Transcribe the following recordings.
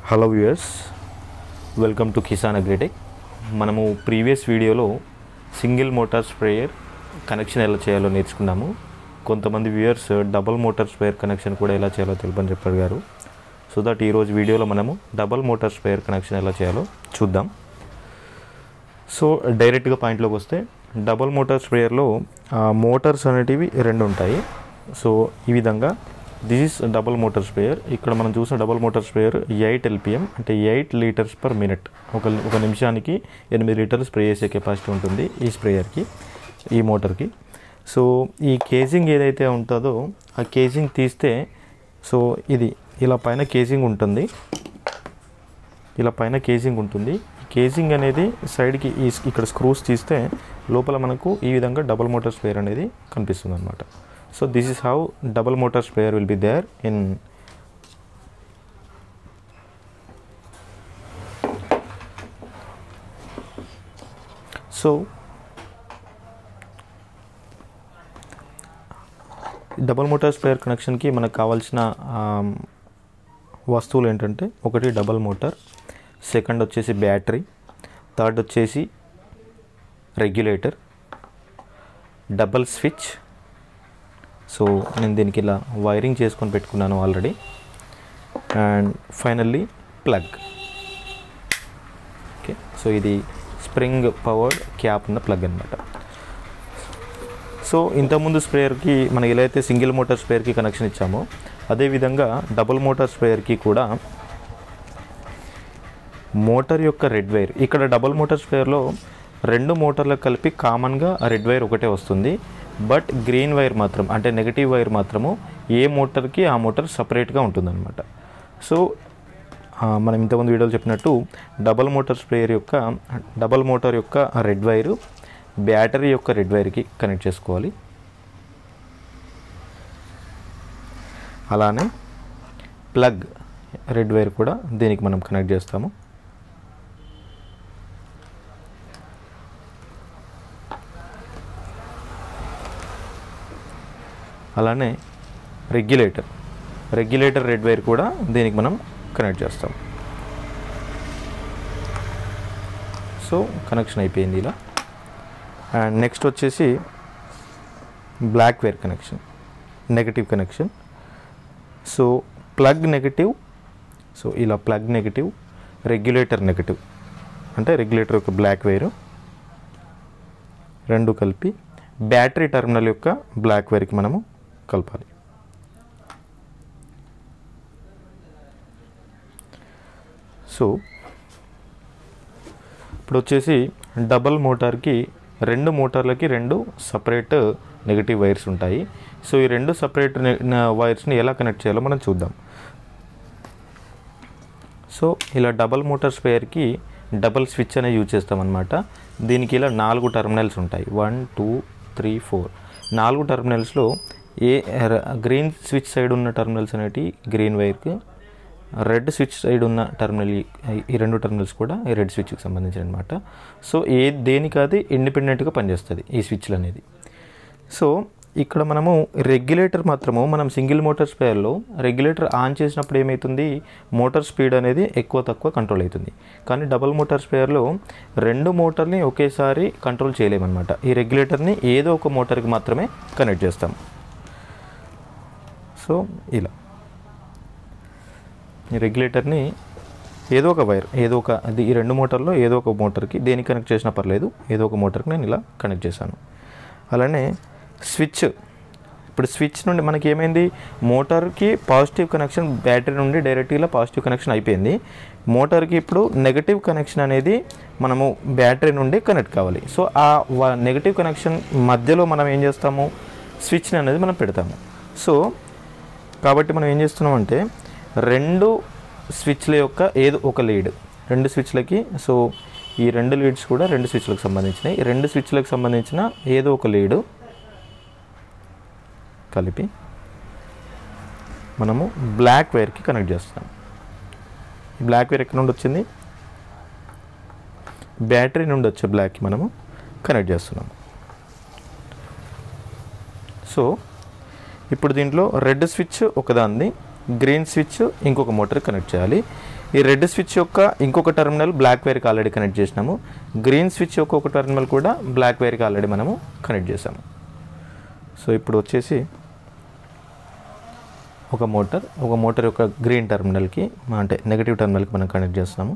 Hello viewers welcome to Kisan Agritech మనము previous వీడియోలో single motor sprayer connection ఎలా చేయాలో నేర్చుకున్నాము కొంతమంది viewers double motor sprayer connection కూడా ఎలా చేయాలో తెలుపని చెప్పారు గారు సో దట్ ఈరోజు వీడియోలో మనము డబల్ మోటార్ స్ప్రేయర్ కనెక్షన్ ఎలా చేయాలో చూద్దాం సో డైరెక్ట్గా పాయింట్లోకి వస్తే డబల్ మోటార్ స్ప్రేయర్లో మోటార్స్ అనేటివి రెండు ఉంటాయి సో ఈ విధంగా this is double motor sprayer ఇక్కడ మనం చూసిన double motor sprayer eight LPM అంటే ఎయిట్ లీటర్స్ పర్ మినిట్ ఒక ఒక నిమిషానికి ఎనిమిది లీటర్లు స్ప్రే చేసే కెపాసిటీ ఉంటుంది ఈ స్ప్రేయర్కి ఈ మోటార్కి సో ఈ కేజింగ్ ఏదైతే ఉంటుందో ఆ కేజింగ్ తీస్తే సో ఇది ఇలా పైన కేజింగ్ ఉంటుంది ఇలా పైన కేజింగ్ ఉంటుంది కేజింగ్ అనేది సైడ్కి ఈ ఇక్కడ స్క్రూస్ తీస్తే లోపల మనకు ఈ విధంగా డబుల్ మోటార్ స్పేర్ అనేది కనిపిస్తుంది అనమాట so this is how double motor sprayer will be there in so double motor sprayer కనెక్షన్కి మనకు కావాల్సిన ఆమ్, వస్తువులు ఏంటంటే ఒకటి డబల్ మోటార్ సెకండ్ వచ్చేసి బ్యాటరీ థర్డ్ వచ్చేసి రెగ్యులేటర్ డబల్ స్విచ్ సో నేను దీనికి ఇలా వైరింగ్ చేసుకొని పెట్టుకున్నాను already and finally plug okay so ఇది స్ప్రింగ్ పవర్డ్ క్యాప్ ఉన్న ప్లగ్ అనమాట సో ఇంతకుముందు స్ప్రేయర్కి మనం ఎలా అయితే సింగిల్ మోటార్ స్ప్రేయర్కి కనెక్షన్ ఇచ్చామో అదేవిధంగా డబుల్ మోటార్ స్ప్రేయర్కి కూడా మోటార్ యొక్క రెడ్ వైర్ ఇక్కడ డబుల్ మోటార్ స్ప్రేయర్లో రెండు మోటార్లకు కలిపి కామన్గా రెడ్ వైర్ ఒకటే వస్తుంది బట్ గ్రీన్ వైర్ మాత్రం అంటే నెగటివ్ వైర్ మాత్రము ఏ మోటార్కి ఆ మోటార్ సపరేట్గా ఉంటుందన్నమాట సో ఆ, మనం ఇంతకుముందు వీడియోలో చెప్పినట్టు డబల్ మోటార్ స్ప్రేయర్ యొక్క డబల్ మోటార్ యొక్క రెడ్ వైరు బ్యాటరీ యొక్క రెడ్ వైర్కి కనెక్ట్ చేసుకోవాలి అలానే ప్లగ్ రెడ్ వైర్ కూడా దీనికి మనం కనెక్ట్ చేస్తాము అలానే రెగ్యులేటర్ రెగ్యులేటర్ రెడ్ వైర్ కూడా దీనికి మనం కనెక్ట్ చేస్తాం సో కనెక్షన్ అయిపోయింది ఇలా అండ్ నెక్స్ట్ వచ్చేసి black wire connection negative connection so plug negative so ఇలా ప్లగ్ నెగటివ్ రెగ్యులేటర్ నెగటివ్ అంటే రెగ్యులేటర్ యొక్క బ్లాక్ వైరు రెండు కలిపి బ్యాటరీ టెర్మినల్ యొక్క బ్లాక్ వైర్కి మనము కలపాలి సో ఇప్పుడు వచ్చేసి డబల్ మోటార్కి రెండు మోటార్లకి రెండు సపరేట్ నెగటివ్ వైర్స్ ఉంటాయి సో ఈ రెండు సపరేట్ వైర్స్ని ఎలా కనెక్ట్ చేయాలో మనం చూద్దాం సో ఇలా డబల్ మోటార్ స్పేయర్కి డబల్ స్విచ్ అనేది యూజ్ చేస్తాం అనమాట దీనికి ఇలా నాలుగు టెర్మినల్స్ ఉంటాయి వన్ టూ త్రీ ఫోర్ నాలుగు టెర్మినల్స్లో ఏ ర- గ్రీన్ స్విచ్ సైడ్ ఉన్న టెర్మినల్స్ అనేటి గ్రీన్ వైర్కి రెడ్ స్విచ్ సైడ్ ఉన్న టెర్మినల్ ఈ- ఈ రెండు టెర్మినల్స్ కూడా ఈ రెడ్ స్విచ్కి సంబంధించిన అనమాట సో ఏ దేనికి అది ఇండిపెండెంట్గా పనిచేస్తుంది ఈ స్విచ్లు అనేది సో ఇక్కడ మనము రెగ్యులేటర్ మాత్రము మనం సింగిల్ మోటార్ స్పేర్లో రెగ్యులేటర్ ఆన్ చేసినప్పుడు ఏమవుతుంది మోటార్ స్పీడ్ అనేది ఎక్కువ తక్కువ కంట్రోల్ అవుతుంది కానీ డబుల్ మోటార్ స్పేర్లో రెండు మోటార్ని ఒకేసారి కంట్రోల్ చేయలేమన్నమాట ఈ రెగ్యులేటర్ని ఏదో ఒక మోటార్కి మాత్రమే కనెక్ట్ చేస్తాం సో ఇలా ఈ రెగ్యులేటర్ని ఏదో ఒక వైర్ ఏదో ఒక అది ఈ రెండు మోటార్లో ఏదో ఒక మోటార్కి దేనికి కనెక్ట్ చేసినా పర్లేదు ఏదో ఒక మోటార్కి నేను ఇలా కనెక్ట్ చేశాను అలానే స్విచ్ ఇప్పుడు స్విచ్ నుండి మనకి ఏమైంది మోటార్కి పాజిటివ్ కనెక్షన్ బ్యాటరీ నుండి డైరెక్ట్గా పాజిటివ్ కనెక్షన్ అయిపోయింది మోటార్కి ఇప్పుడు నెగటివ్ కనెక్షన్ అనేది మనము బ్యాటరీ నుండి కనెక్ట్ కావాలి సో ఆ నెగటివ్ కనెక్షన్ మధ్యలో మనం ఏం చేస్తాము స్విచ్ని అనేది మనం పెడతాము సో కాబట్టి మనం ఏం చేస్తున్నాం అంటే రెండు స్విచ్ల యొక్క ఏదో ఒక లీడ్ రెండు స్విచ్లకి సో ఈ రెండు లీడ్స్ కూడా రెండు స్విచ్లకు సంబంధించినవి ఈ రెండు స్విచ్లకు సంబంధించిన ఏదో ఒక లీడు కలిపి మనము బ్లాక్ వైర్కి కనెక్ట్ చేస్తాం ఈ బ్లాక్ వైర్ ఎక్కడ నుండి వచ్చింది బ్యాటరీ నుండి వచ్చే బ్లాక్కి మనము కనెక్ట్ చేస్తున్నాము సో ఇప్పుడు దీంట్లో రెడ్ స్విచ్ ఒకదాన్ని గ్రీన్ స్విచ్ ఇంకొక మోటార్ కనెక్ట్ చేయాలి ఈ రెడ్ స్విచ్ యొక్క ఇంకొక టెర్మినల్ బ్లాక్ వైర్కి ఆల్రెడీ కనెక్ట్ చేసినాము గ్రీన్ స్విచ్ యొక్క ఒక టెర్మినల్ కూడా బ్లాక్ వైర్కి ఆల్రెడీ మనము కనెక్ట్ చేసాము సో ఇప్పుడు వచ్చేసి ఒక మోటార్ ఒక మోటార్ యొక్క గ్రీన్ టెర్మినల్కి అంటే నెగటివ్ టెర్మినల్కి మనం కనెక్ట్ చేస్తాము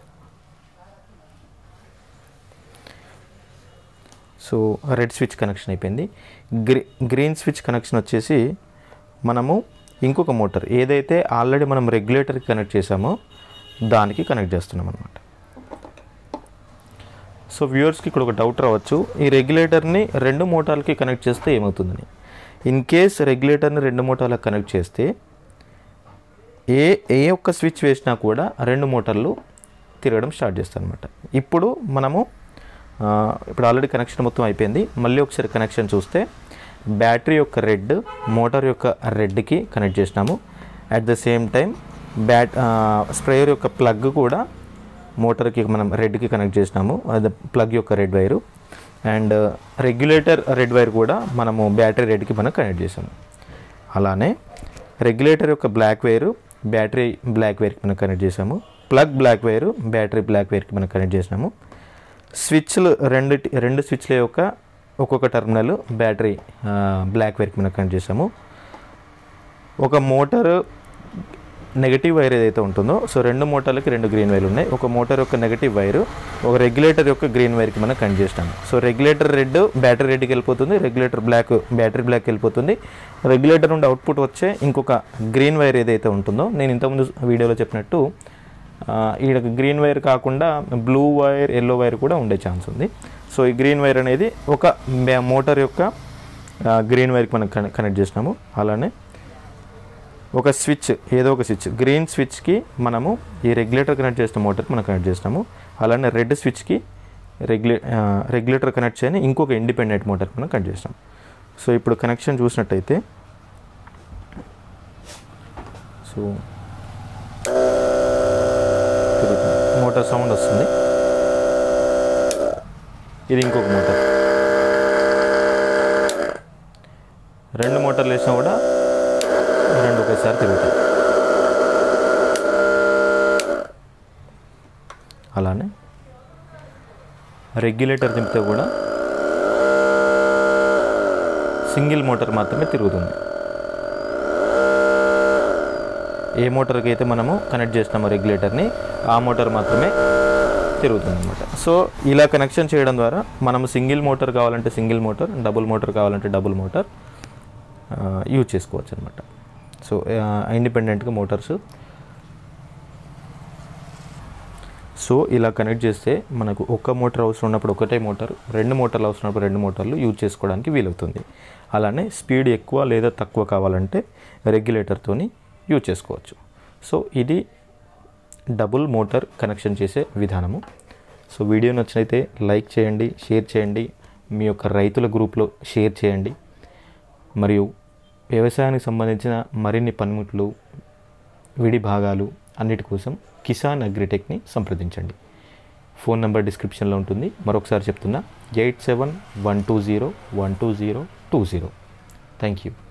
సో రెడ్ స్విచ్ కనెక్షన్ అయిపోయింది గ్రీ గ్రీన్ స్విచ్ కనెక్షన్ వచ్చేసి మనము ఇంకొక మోటార్ ఏదైతే ఆల్రెడీ మనం రెగ్యులేటర్కి కనెక్ట్ చేసామో దానికి కనెక్ట్ చేస్తున్నాం అనమాట సో వ్యూవర్స్కి ఇక్కడ ఒక డౌట్ రావచ్చు ఈ రెగ్యులేటర్ని రెండు మోటార్లకి కనెక్ట్ చేస్తే ఏమవుతుందని ఇన్ కేస్ రెగ్యులేటర్ని రెండు మోటార్లకు కనెక్ట్ చేస్తే ఏ ఏ ఒక్క స్విచ్ వేసినా కూడా రెండు మోటార్లు తిరగడం స్టార్ట్ చేస్తాయి అనమాట ఇప్పుడు మనము ఆ, ఇప్పుడు ఆల్రెడీ కనెక్షన్ మొత్తం అయిపోయింది మళ్ళీ ఒకసారి కనెక్షన్ చూస్తే బ్యాటరీ యొక్క రెడ్ మోటార్ యొక్క రెడ్కి కనెక్ట్ చేసినాము అట్ ద సేమ్ టైం బ్యాట్ స్ప్రేయర్ యొక్క ప్లగ్ కూడా మోటార్కి మనం రెడ్కి కనెక్ట్ చేసినాము అది ప్లగ్ యొక్క red wire and regulator red wire కూడా మనము బ్యాటరీ రెడ్కి మనం కనెక్ట్ చేసాము అలానే రెగ్యులేటర్ యొక్క బ్లాక్ వైరు బ్యాటరీ బ్లాక్ వైర్కి మనం కనెక్ట్ చేసాము plug black wire battery black వైర్కి మనం కనెక్ట్ చేసినాము స్విచ్లు రెండు రెండు స్విచ్ల యొక్క ఒక్కొక్క టెర్మినల్ బ్యాటరీ బ్లాక్ వైర్కి మనం కనెక్ట్ చేసాము ఒక మోటార్ నెగటివ్ వైర్ ఏదైతే ఉంటుందో సో రెండు మోటార్లకి రెండు గ్రీన్ వైర్లు ఉన్నాయి ఒక మోటార్ యొక్క నెగటివ్ వైరు ఒక రెగ్యులేటర్ యొక్క గ్రీన్ వైర్కి మనం కనెక్ట్ చేస్తాము సో రెగ్యులేటర్ రెడ్ బ్యాటరీ రెడ్కి వెళ్ళిపోతుంది రెగ్యులేటర్ బ్లాక్ బ్యాటరీ బ్లాక్ వెళ్ళిపోతుంది రెగ్యులేటర్ నుండి అవుట్పుట్ వచ్చే ఇంకొక గ్రీన్ వైర్ ఏదైతే ఉంటుందో నేను ఇంతకుముందు వీడియోలో చెప్పినట్టు ఆ, ఈడ గ్రీన్ వైర్ కాకుండా బ్లూ వైర్ ఎల్లో వైర్ కూడా ఉండే ఛాన్స్ ఉంది సో ఈ గ్రీన్ వైర్ అనేది ఒక మే- మోటార్ యొక్క ఆ, గ్రీన్ వైర్కి మనం కనె- కనెక్ట్ చేసినాము అలానే ఒక స్విచ్ ఏదో ఒక స్విచ్ గ్రీన్ స్విచ్కి మనము ఈ రెగ్యులేటర్ కనెక్ట్ చేసిన మోటార్కి మనం కనెక్ట్ చేసినాము అలానే రెడ్ స్విచ్కి రెగ్యులే ఆ, రెగ్యులేటర్ కనెక్ట్ చేయని ఇంకొక ఇండిపెండెంట్ మోటార్కి మనం కనెక్ట్ చేసినాం సో ఇప్పుడు కనెక్షన్ చూసినట్టయితే సో తిరుగుతుంది. మోటార్ సౌండ్ వస్తుంది ఇది ఇంకొక మోటార్ రెండు మోటార్లు వేసినా కూడా రెండు ఒకేసారి తిరుగుతాయి అలానే రెగ్యులేటర్ తింపితే కూడా సింగిల్ మోటార్ మాత్రమే తిరుగుతుంది ఏ మోటార్కి అయితే మనము కనెక్ట్ చేస్తామో రెగ్యులేటర్ని ఆ మోటార్ మాత్రమే తిరుగుతుంది అనమాట సో ఇలా కనెక్షన్ చేయడం ద్వారా మనం సింగిల్ మోటార్ కావాలంటే సింగిల్ మోటార్ డబుల్ మోటార్ కావాలంటే డబుల్ మోటార్ యూజ్ చేసుకోవచ్చు అనమాట సో ఇండిపెండెంట్గా మోటార్స్ సో ఇలా కనెక్ట్ చేస్తే మనకు ఒక్క మోటార్ అవసరం ఉన్నప్పుడు ఒకటే మోటార్ రెండు మోటార్లు అవసరం ఉన్నప్పుడు రెండు మోటార్లు యూజ్ చేసుకోవడానికి వీలవుతుంది అలానే స్పీడ్ ఎక్కువ లేదా తక్కువ కావాలంటే రెగ్యులేటర్తోని యూజ్ చేసుకోవచ్చు సో ఇది డబుల్ మోటార్ కనెక్షన్ చేసే విధానము సో వీడియో నచ్చినైతే లైక్ చేయండి షేర్ చేయండి మీ యొక్క రైతుల గ్రూప్లో షేర్ చేయండి మరియు వ్యవసాయానికి సంబంధించిన మరిన్ని పనిముట్లు విడి భాగాలు అన్నిటి కోసం కిసాన్ అగ్రిటెక్ని సంప్రదించండి ఫోన్ నెంబర్ డిస్క్రిప్షన్లో ఉంటుంది మరొకసారి చెప్తున్నా eight seven one two zero one two zero two zero thank you